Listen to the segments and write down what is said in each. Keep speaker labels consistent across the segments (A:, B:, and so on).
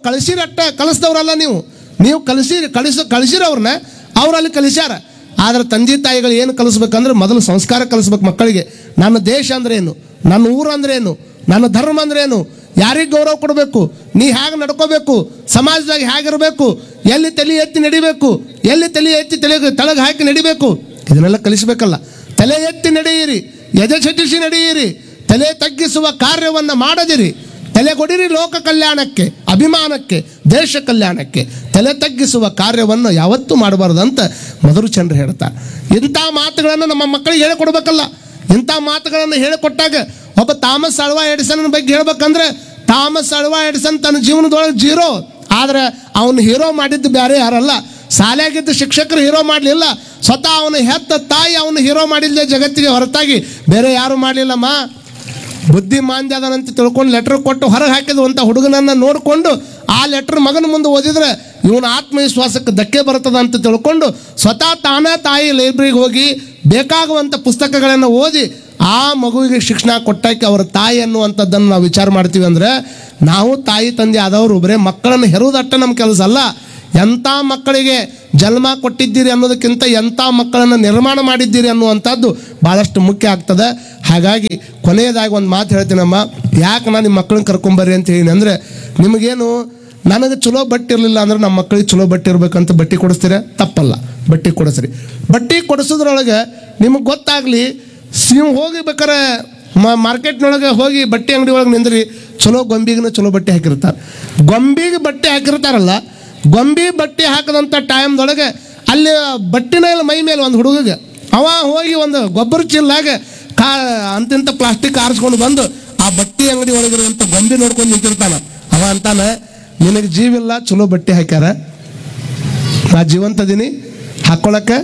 A: ಕಳಿಸಿರಟ್ಟ ಕಲಿಸ್ದವ್ರಲ್ಲ ನೀವು ನೀವು ಕಲಿಸಿ ಕಳಿಸ ಕಳಿಸಿರವ್ರನ್ನ ಅವ್ರು ಅಲ್ಲಿ ಕಲಿಸ್ಯಾರ ಆದ್ರೆ ತಂದೆ ತಾಯಿಗಳು ಏನು ಕಲಿಸ್ಬೇಕಂದ್ರೆ ಮೊದಲು ಸಂಸ್ಕಾರ ಕಲಿಸ್ಬೇಕು ಮಕ್ಕಳಿಗೆ ನನ್ನ ದೇಶ ಅಂದ್ರೆ ಏನು ನನ್ನ ಊರು ಅಂದ್ರೆ ಏನು ನನ್ನ ಧರ್ಮ ಅಂದ್ರೆ ಏನು ಯಾರಿಗೆ ಗೌರವ ಕೊಡಬೇಕು ನೀ ಹೇಗೆ ನಡ್ಕೋಬೇಕು ಸಮಾಜದಾಗ ಹೇಗಿರಬೇಕು ಎಲ್ಲಿ ತಲೆ ಎತ್ತಿ ನಡಿಬೇಕು ಎಲ್ಲಿ ತಲೆ ಎತ್ತಿ ತಲೆ ತಳಗೆ ಹಾಕಿ ನಡಿಬೇಕು ಇದನ್ನೆಲ್ಲ ಕಲಿಸ್ಬೇಕಲ್ಲ ತಲೆ ಎತ್ತಿ ನಡೆಯಿರಿ ಎದೆ ಚಟಿಸಿ ನಡೆಯಿರಿ ತಲೆ ತಗ್ಗಿಸುವ ಕಾರ್ಯವನ್ನು ಮಾಡದಿರಿ ತಲೆಗೊಡಿರಿ ಲೋಕ ಕಲ್ಯಾಣಕ್ಕೆ ಅಭಿಮಾನಕ್ಕೆ ದೇಶ ಕಲ್ಯಾಣಕ್ಕೆ ತಲೆ ತಗ್ಗಿಸುವ ಕಾರ್ಯವನ್ನು ಯಾವತ್ತೂ ಮಾಡಬಾರ್ದು ಅಂತ ಮಧುರಚಂದ್ರ ಹೇಳ್ತಾರೆ ಇಂಥ ಮಾತುಗಳನ್ನು ನಮ್ಮ ಮಕ್ಕಳಿಗೆ ಹೇಳಿಕೊಡ್ಬೇಕಲ್ಲ ಇಂಥ ಮಾತುಗಳನ್ನು ಹೇಳಿಕೊಟ್ಟಾಗ ಒಬ್ಬ ಥಾಮಸ್ ಅಳ್ವಾ ಎಡಿಸನ್ ಬಗ್ಗೆ ಹೇಳ್ಬೇಕಂದ್ರೆ ಥಾಮಸ್ ಅಳ್ವಾ ಎಡಿಸನ್ ತನ್ನ ಜೀವನದೊಳಗೆ ಜೀರೋ ಆದ್ರೆ ಅವನು ಹೀರೋ ಮಾಡಿದ್ದು ಬೇರೆ ಯಾರಲ್ಲ ಶಾಲೆಯಾಗಿದ್ದ ಶಿಕ್ಷಕರು ಹೀರೋ ಮಾಡಲಿಲ್ಲ ಸ್ವತಃ ಅವನು ಹೆತ್ತ ತಾಯಿ ಅವನು ಹೀರೋ ಮಾಡಿಲ್ಲ ಜಗತ್ತಿಗೆ ಹೊರತಾಗಿ ಬೇರೆ ಯಾರು ಮಾಡಲಿಲ್ಲಮ್ಮ ಬುದ್ಧಿ ಮಾಂದ್ಯದನಂತ ತಿಳ್ಕೊಂಡು ಲೆಟರ್ ಕೊಟ್ಟು ಹೊರಗೆ ಹಾಕಿದಂಥ ಹುಡುಗನನ್ನು ನೋಡಿಕೊಂಡು ಆ ಲೆಟರ್ ಮಗನ ಮುಂದೆ ಓದಿದ್ರೆ ಇವನ ಆತ್ಮವಿಶ್ವಾಸಕ್ಕೆ ಧಕ್ಕೆ ಬರ್ತದ ಅಂತ ತಿಳ್ಕೊಂಡು ಸ್ವತಃ ತಾನೇ ತಾಯಿ ಲೈಬ್ರರಿಗೆ ಹೋಗಿ ಬೇಕಾಗುವಂಥ ಪುಸ್ತಕಗಳನ್ನು ಓದಿ ಆ ಮಗುವಿಗೆ ಶಿಕ್ಷಣ ಕೊಟ್ಟಾಕೆ ಅವರ ತಾಯಿ ಅನ್ನುವಂಥದ್ದನ್ನು ನಾವು ವಿಚಾರ ಮಾಡ್ತೀವಿ ಅಂದರೆ ನಾವು ತಾಯಿ ತಂದೆ ಆದವರು ಬರೇ ಮಕ್ಕಳನ್ನು ಹೆರುವುದಟ್ಟ ನಮ್ಮ ಕೆಲಸ ಅಲ್ಲ ಎಂಥ ಮಕ್ಕಳಿಗೆ ಜನ್ಮ ಕೊಟ್ಟಿದ್ದೀರಿ ಅನ್ನೋದಕ್ಕಿಂತ ಎಂಥ ಮಕ್ಕಳನ್ನು ನಿರ್ಮಾಣ ಮಾಡಿದ್ದೀರಿ ಅನ್ನುವಂಥದ್ದು ಭಾಳಷ್ಟು ಮುಖ್ಯ ಆಗ್ತದೆ ಹಾಗಾಗಿ ಕೊನೆಯದಾಗಿ ಒಂದು ಮಾತು ಹೇಳ್ತೀನಮ್ಮ ಯಾಕೆ ನಾನು ನಿಮ್ಮ ಮಕ್ಕಳನ್ನ ಕರ್ಕೊಂಬರ್ರಿ ಅಂತ ಹೇಳಿ ಅಂದರೆ ನಿಮಗೇನು ನನಗೆ ಚಲೋ ಬಟ್ಟೆ ಇರಲಿಲ್ಲ ಅಂದ್ರೆ ನಮ್ಮ ಮಕ್ಕಳಿಗೆ ಚಲೋ ಬಟ್ಟೆ ಇರ್ಬೇಕಂತ ಬಟ್ಟೆ ಕೊಡಿಸ್ತೀರ ತಪ್ಪಲ್ಲ ಬಟ್ಟೆ ಕೊಡಿಸ್ರಿ ಬಟ್ಟೆ ಕೊಡಿಸೋದ್ರೊಳಗೆ ನಿಮಗೆ ಗೊತ್ತಾಗಲಿ ನೀವು ಹೋಗಿ ಬೇಕಾರೆ ಮಾರ್ಕೆಟ್ನೊಳಗೆ ಹೋಗಿ ಬಟ್ಟೆ ಅಂಗಡಿ ಒಳಗೆ ನಿಂದ್ರಿ ಚಲೋ ಗೊಂಬಿಗೂ ಚಲೋ ಬಟ್ಟೆ ಹಾಕಿರ್ತಾರೆ ಗೊಂಬಿಗೆ ಬಟ್ಟೆ ಹಾಕಿರ್ತಾರಲ್ಲ ಗೊಂಬಿ ಬಟ್ಟೆ ಹಾಕದಂಥ ಟೈಮ್ದೊಳಗೆ ಅಲ್ಲಿ ಬಟ್ಟಿನ ಇಲ್ಲ ಮೈ ಮೇಲೆ ಒಂದು ಹುಡುಗಗೆ ಅವ ಹೋಗಿ ಒಂದು ಗೊಬ್ಬರ ಚೀಲಾಗ ಕಾ ಅಂತಿಂತ ಪ್ಲಾಸ್ಟಿಕ್ ಆರಿಸ್ಕೊಂಡು ಬಂದು ಆ ಬಟ್ಟೆ ಅಂಗಡಿ ಒಳಗಿರುವಂಥ ಗೊಂಬಿ ನೋಡ್ಕೊಂಡು ನಿಂತಿರ್ತಾನ ಅವ ಅಂತಾನೆ ನಿನಗೆ ಜೀವಿಲ್ಲ ಚಲೋ ಬಟ್ಟೆ ಹಾಕ್ಯಾರ ನಾ ಜೀವಂತದೀನಿ ಹಾಕ್ಕೊಳಕ್ಕೆ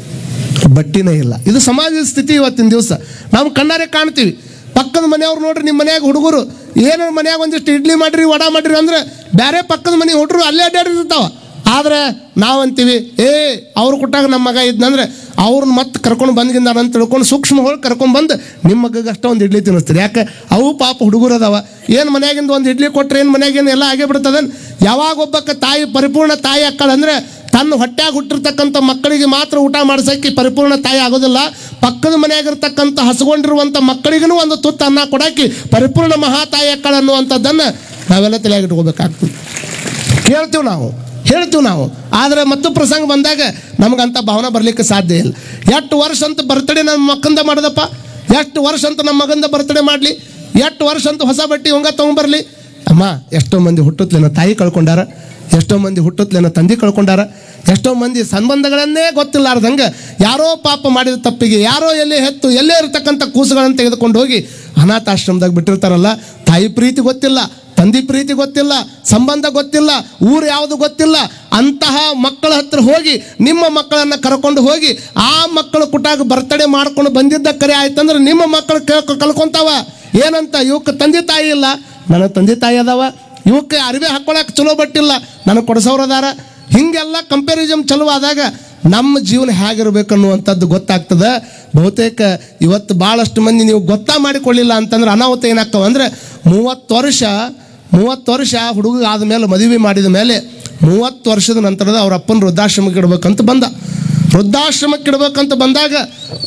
A: ಬಟ್ಟಿನೇ ಇಲ್ಲ ಇದು ಸಮಾಜದ ಸ್ಥಿತಿ ಇವತ್ತಿನ ದಿವಸ ನಾವು ಕಣ್ಣಾರೆ ಕಾಣ್ತೀವಿ ಪಕ್ಕದ ಮನೆಯವ್ರು ನೋಡ್ರಿ ನಿಮ್ಮ ಮನ್ಯಾಗ ಹುಡುಗರು ಏನೋ ಮನ್ಯಾಗ ಒಂದಿಷ್ಟು ಇಡ್ಲಿ ಮಾಡ್ರಿ ವಡ ಮಾಡ್ರಿ ಅಂದ್ರೆ ಬೇರೆ ಪಕ್ಕದ ಮನೆ ಹುಡುಗರು ಅಲ್ಲೇ ಅಡ್ಡಾಡಿರ್ತಾವ ಆದ್ರೆ ನಾವಂತೀವಿ ಏ ಅವ್ರು ಕೊಟ್ಟಾಗ ನಮ್ಮ ಮಗ ಇದ್ನಂದ್ರೆ ಅವ್ರನ್ನ ಮತ್ತೆ ಕರ್ಕೊಂಡು ಬಂದ್ಗಿಂದಾರ ಅಂತ ತಿಳ್ಕೊಂಡು ಸೂಕ್ಷ್ಮ ಹೋಗಿ ಕರ್ಕೊಂಡು ಬಂದು ನಿಮ್ಮ ಮಗಗೆ ಅಷ್ಟೇ ಒಂದು ಇಡ್ಲಿ ತಿನ್ನಿಸ್ತೀರಿ ಯಾಕೆ ಅವು ಪಾಪ ಹುಡುಗರು ಅದಾವ ಏನು ಮನ್ಯಾಗಿಂದ ಒಂದು ಇಡ್ಲಿ ಕೊಟ್ರೆ ಏನು ಮನ್ಯಾಗೇನು ಎಲ್ಲ ಆಗೇ ಬಿಡ್ತದ ಯಾವಾಗ ಒಬ್ಬಕ್ಕೆ ತಾಯಿ ಪರಿಪೂರ್ಣ ತಾಯಿ ಅಕ್ಕಳಂದ್ರೆ ತನ್ನ ಹೊಟ್ಯಾಗ ಹುಟ್ಟಿರ್ತಕ್ಕಂಥ ಮಕ್ಕಳಿಗೆ ಮಾತ್ರ ಊಟ ಮಾಡ್ಸೋಕ್ಕೆ ಪರಿಪೂರ್ಣ ತಾಯಿ ಆಗೋದಿಲ್ಲ ಪಕ್ಕದ ಮನೆಯಾಗಿರ್ತಕ್ಕಂಥ ಹಸ್ಕೊಂಡಿರುವಂಥ ಮಕ್ಕಳಿಗೂ ಒಂದು ತುತ್ತು ಅನ್ನ ಕೊಡೋಕೆ ಪರಿಪೂರ್ಣ ಮಹಾತಾಯಿ ಅಕ್ಕಳ ಅನ್ನುವಂಥದ್ದನ್ನು ನಾವೆಲ್ಲ ತಲೆಯಾಗಿಟ್ಕೋಬೇಕಾಗ್ತದೆ ಕೇಳ್ತೀವಿ ನಾವು ಹೇಳ್ತೀವಿ ನಾವು ಆದರೆ ಮತ್ತು ಪ್ರಸಂಗ ಬಂದಾಗ ನಮಗಂಥ ಭಾವನೆ ಬರಲಿಕ್ಕೆ ಸಾಧ್ಯ ಇಲ್ಲ ಎಷ್ಟು ವರ್ಷ ಅಂತ ಬರ್ತಡೇ ನಮ್ಮ ಮಕ್ಕಂದ ಮಾಡೋದಪ್ಪ ಎಷ್ಟು ವರ್ಷ ಅಂತ ನಮ್ಮ ಮಗಂದ ಬರ್ತಡೇ ಮಾಡಲಿ ಎಷ್ಟು ವರ್ಷ ಅಂತ ಹೊಸ ಬಟ್ಟೆ ಹಂಗ ತೊಗೊಂಬರ್ಲಿ ಅಮ್ಮ ಎಷ್ಟೋ ಮಂದಿ ಹುಟ್ಟುತ್ತಲೇನೋ ತಾಯಿ ಕಳ್ಕೊಂಡಾರ ಎಷ್ಟೋ ಮಂದಿ ಹುಟ್ಟುತ್ತಲೇನೋ ತಂದೆ ಕಳ್ಕೊಂಡಾರ ಎಷ್ಟೋ ಮಂದಿ ಸಂಬಂಧಗಳನ್ನೇ ಗೊತ್ತಿಲ್ಲಾರ್ದಂಗೆ ಯಾರೋ ಪಾಪ ಮಾಡಿದ ತಪ್ಪಿಗೆ ಯಾರೋ ಎಲ್ಲಿ ಹೆತ್ತು ಎಲ್ಲೇ ಇರತಕ್ಕಂಥ ಕೂಸುಗಳನ್ನು ತೆಗೆದುಕೊಂಡು ಹೋಗಿ ಅನಾಥಾಶ್ರಮದಾಗ ಬಿಟ್ಟಿರ್ತಾರಲ್ಲ ತಾಯಿ ಪ್ರೀತಿ ಗೊತ್ತಿಲ್ಲ ತಂದೆ ಪ್ರೀತಿ ಗೊತ್ತಿಲ್ಲ ಸಂಬಂಧ ಗೊತ್ತಿಲ್ಲ ಊರು ಯಾವುದು ಗೊತ್ತಿಲ್ಲ ಅಂತಹ ಮಕ್ಕಳ ಹತ್ರ ಹೋಗಿ ನಿಮ್ಮ ಮಕ್ಕಳನ್ನು ಕರ್ಕೊಂಡು ಹೋಗಿ ಆ ಮಕ್ಕಳು ಕುಟಾಗ ಬರ್ತಡೇ ಮಾಡ್ಕೊಂಡು ಬಂದಿದ್ದ ಕರೆ ಆಯ್ತಂದ್ರೆ ನಿಮ್ಮ ಮಕ್ಕಳು ಕೇಳ್ಕೊ ಕಲ್ಕೊಂತಾವ ಏನಂತ ಇವಕ್ಕೆ ತಂದೆ ತಾಯಿ ಇಲ್ಲ ನನ್ನ ತಂದೆ ತಾಯಿ ಅದಾವ ಇವಕ್ಕೆ ಅರಿವೆ ಹಾಕೊಳಕ್ಕೆ ಚಲೋ ಬಟ್ಟಿಲ್ಲ ನನಗೆ ಕೊಡಿಸೋರು ಅದಾರ ಹಿಂಗೆಲ್ಲ ಕಂಪ್ಯಾರಿಸಮ್ ಚಲೋ ಆದಾಗ ನಮ್ಮ ಜೀವನ ಹೇಗಿರ್ಬೇಕು ಅನ್ನುವಂಥದ್ದು ಗೊತ್ತಾಗ್ತದೆ ಬಹುತೇಕ ಇವತ್ತು ಭಾಳಷ್ಟು ಮಂದಿ ನೀವು ಗೊತ್ತಾ ಮಾಡಿಕೊಳ್ಳಿಲ್ಲ ಅಂತಂದ್ರೆ ಅನಾಹುತ ಏನಾಗ್ತಾವ ಅಂದ್ರೆ ಮೂವತ್ತು ವರ್ಷ ಮೂವತ್ತು ವರ್ಷ ಹುಡುಗ ಆದಮೇಲೆ ಮದುವೆ ಮಾಡಿದ ಮೇಲೆ ಮೂವತ್ತು ವರ್ಷದ ನಂತರದ ಅವ್ರ ಅಪ್ಪನ ವೃದ್ಧಾಶ್ರಮಕ್ಕೆ ಇಡ್ಬೇಕಂತ ಬಂದ ವೃದ್ಧಾಶ್ರಮಕ್ಕೆ ಇಡ್ಬೇಕಂತ ಬಂದಾಗ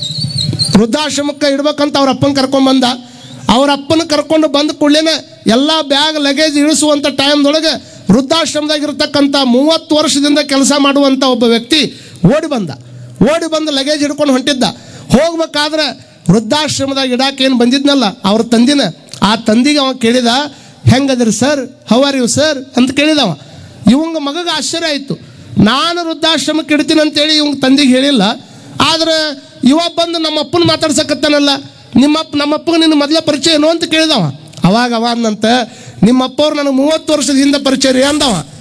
A: ವೃದ್ಧಾಶ್ರಮಕ್ಕೆ ಇಡ್ಬೇಕಂತ ಅವ್ರ ಅಪ್ಪನ ಕರ್ಕೊಂಡ್ ಬಂದ ಅವ್ರ ಅಪ್ಪನ ಕರ್ಕೊಂಡು ಬಂದ ಕೂಡಲೇನೆ ಎಲ್ಲ ಬ್ಯಾಗ್ ಲಗೇಜ್ ಇಳಿಸುವಂಥ ಟೈಮ್ದೊಳಗೆ ವೃದ್ಧಾಶ್ರಮದಾಗ ಇರತಕ್ಕಂಥ ಮೂವತ್ತು ವರ್ಷದಿಂದ ಕೆಲಸ ಮಾಡುವಂಥ ಒಬ್ಬ ವ್ಯಕ್ತಿ ಓಡಿ ಬಂದ ಓಡಿ ಬಂದು ಲಗೇಜ್ ಹಿಡ್ಕೊಂಡು ಹೊಂಟಿದ್ದ ಹೋಗ್ಬೇಕಾದ್ರೆ ವೃದ್ಧಾಶ್ರಮದಾಗ ಇಡಾಕೆ ಏನು ಬಂದಿದ್ನಲ್ಲ ಅವ್ರ ತಂದಿನ ಆ ತಂದಿಗೆ ಅವ ಕೇಳಿದ ಹೆಂಗದ್ರಿ sir how are you sir ಅಂತ ಕೇಳಿದವ ಇವಂಗ ಮಗಗೆ ಆಶ್ಚರ್ಯ ಆಯಿತು ನಾನು ವೃದ್ಧಾಶ್ರಮಕ್ಕೆ ಇಡ್ತೀನಿ ಅಂತೇಳಿ ಇವಂಗ ತಂದೆಗೆ ಹೇಳಿಲ್ಲ ಆದ್ರೆ ಇವ ಬಂದು ನಮ್ಮ ಅಪ್ಪನ ಮಾತಾಡ್ಸಕತ್ತಾನಲ್ಲ ನಿಮ್ಮಪ್ಪ ನಮ್ಮಪ್ಪಗೆ ನಿನ್ನ ಮೊದಲ ಪರಿಚಯ ಏನು ಅಂತ ಕೇಳಿದವ ಅವಾಗ ಅವ ಅಂದಂತ ನಿಮ್ಮಪ್ಪವ್ರು ನನಗೆ ಮೂವತ್ತು ವರ್ಷದ ಹಿಂದೆ ಪರಿಚಯ ರೀ ಅಂದವ